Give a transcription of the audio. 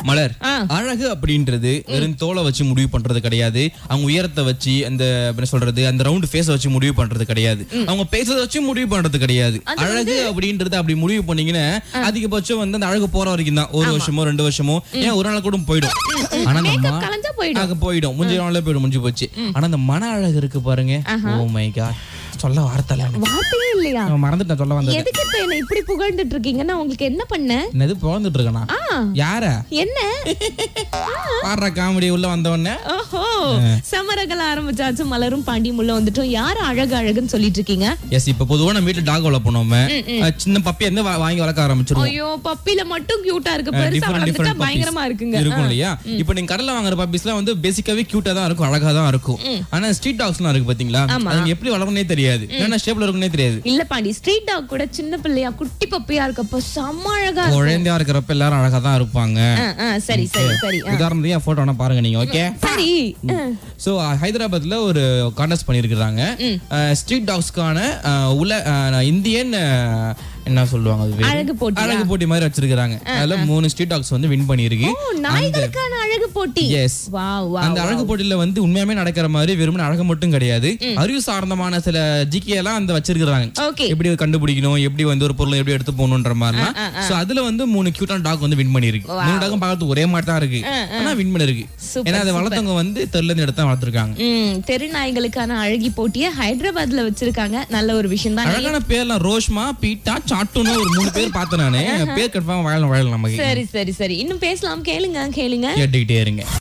மலர் ஆ. அழகு அப்படின்றது வெறும் தோலை வச்சு முடிவு பண்றது கிடையாது அவங்க உயரத்தை வச்சு அந்த என்ன சொல்றது அந்த ரவுண்ட் ஃபேஸ் வச்சு முடிவு பண்றது கிடையாது அவங்க பேசுறத வச்சு முடிவு பண்றது கிடையாது அழகு அப்படின்றது அப்படி முடிவு பண்ணீங்கன்னா அதிகபட்சம் வந்து அந்த அழகு போற வரைக்கும் தான் ஒரு வருஷமோ ரெண்டு வருஷமோ ஏன் ஒரு நாள் கூட போயிடும் ஆனா அந்த மேக்கப் மா- கலைஞ்சா போயிடும் அங்க போயிடும் முஞ்சி நாள்ல போயிடும் முடிஞ்சு போச்சு ஆனா அந்த மன அழகு இருக்கு பாருங்க ஓ மை காட் சொல்ல வார்த்தை இல்ல எனக்கு. வார்த்தையே இல்லையா நான் மறந்துட்டேன் சொல்ல வந்தது எதுக்கு இப்ப என்ன இப்படி புகழ்ந்துட்டு இருக்கீங்க நான் உங்களுக்கு என்ன பண்ண என்னது பிறந்துட்டு இருக்கனா ஆ யார என்ன பாடுற காமெடி உள்ள வந்த உடனே ஓஹோ சமரகல ஆரம்பிச்சாச்சு மலரும் பாண்டியும் உள்ள வந்துட்டோம் யாரு அழகு அழகுன்னு சொல்லிட்டு இருக்கீங்க எஸ் இப்ப பொதுவா நம்ம வீட்டுல டாக் வளர்ப்போம் நம்ம அஹ், சின்ன பப்பி வந்து வா- வாங்கி வளர்க்க ஆரம்பிச்சிருவோம் ஐயோ பப்பில மட்டும் கியூட்டா இருக்கு பெருசா டிஃபரெண்ட் வளர்ந்துட்டா டிஃபரெண்ட் பயங்கரமா இருக்குங்க இருக்கும் இல்லையா இப்போ நீங்க கடையில வாங்குற பப்பீஸ்லாம் வந்து பேசிக்காவே கியூட்டா தான் இருக்கும் அழகா தான் இருக்கும் ஆனா ஸ்ட்ரீட் டாக்ஸ்லாம் இருக்கு பாத்தீங்களா அதுங்க எப்படி வளரணும்னே தெரியாது என்ன ஷேப்ல இருக்குன்னே தெரியாது இல்ல பாண்டி ஸ்ட்ரீட் டாக் கூட சின்ன பிள்ளையா குட்டி பப்பியா இருக்கப்போ செம்ம அழகா இருக்கும். குழந்தையா இருக்கிறப்ப எல்லாரும் அழகா தான் இருப்பாங்க ஆ, ஆ, சரி சரி சரி ஆ. உதாரணத்துக்கு என் போட்டோ வேணா பாருங்க நீங்க ஓகே சரி ஆ. சோ ஹைதராபாத்ல ஒரு கான்டெஸ்ட் பண்ணியிருக்கிறாங்க ஸ்ட்ரீட் டாக்ஸ்க்கான உல அஹ், இந்தியன் அஹ், என்ன சொல்லுவாங்க அது பேரு? அழகு போட்டியா? அழகு போட்டி மாதிரி வச்சிருக்காங்க அதுல மூணு ஸ்ட்ரீட் டாக்ஸ் வந்து வின் பண்ணியிருக்கு ஓ நாய்களுக்கான அழகு போட்டி எஸ் வா வா அந்த அழகு போட்டியில வந்து உண்மையாவே நடக்கிற மாதிரி வெறுமனே அழகு மட்டும் கிடையாது அறிவு சார்ந்தமான சில ஜிகே எல்லாம் அந்த வச்சிருக்காங்க ஓகே எப்படி கண்டுபிடிக்கணும் எப்படி வந்து ஒரு பொருளை எப்படி எடுத்து போகணுன்ற மாதிரிலாம் சோ அதுல வந்து மூணு கியூட்டான டாக் வந்து வின் பண்ணிருக்கு மூணு டாக்கும் பார்க்கறது ஒரே மாதிரி தான் இருக்கு ஆனா வின் பண்ணிருக்கு Super, ஏன்னா அதை வளர்த்தவங்க வந்து தெருல இருந்து எடுத்து தான் வளர்த்துருக்காங்க ம் தெரு நாய்களுக்கான அழகி போட்டியை ஹைதராபாத்ல வச்சிருக்காங்க நல்ல ஒரு விஷயம் தான் அழகான பேர்லாம் ரோஷ்மா பீட்டா சாட்டுன்னு ஒரு மூணு பேர் பார்த்தேன் நானு பேர் கன்ஃபார்ம் வாழலாம் வாழலாம் நமக்கு சரி சரி சரி இன்னும் பேசலாம் கேளுங்க கேளுங்க கேட்டுக்கிட்டே இருங்க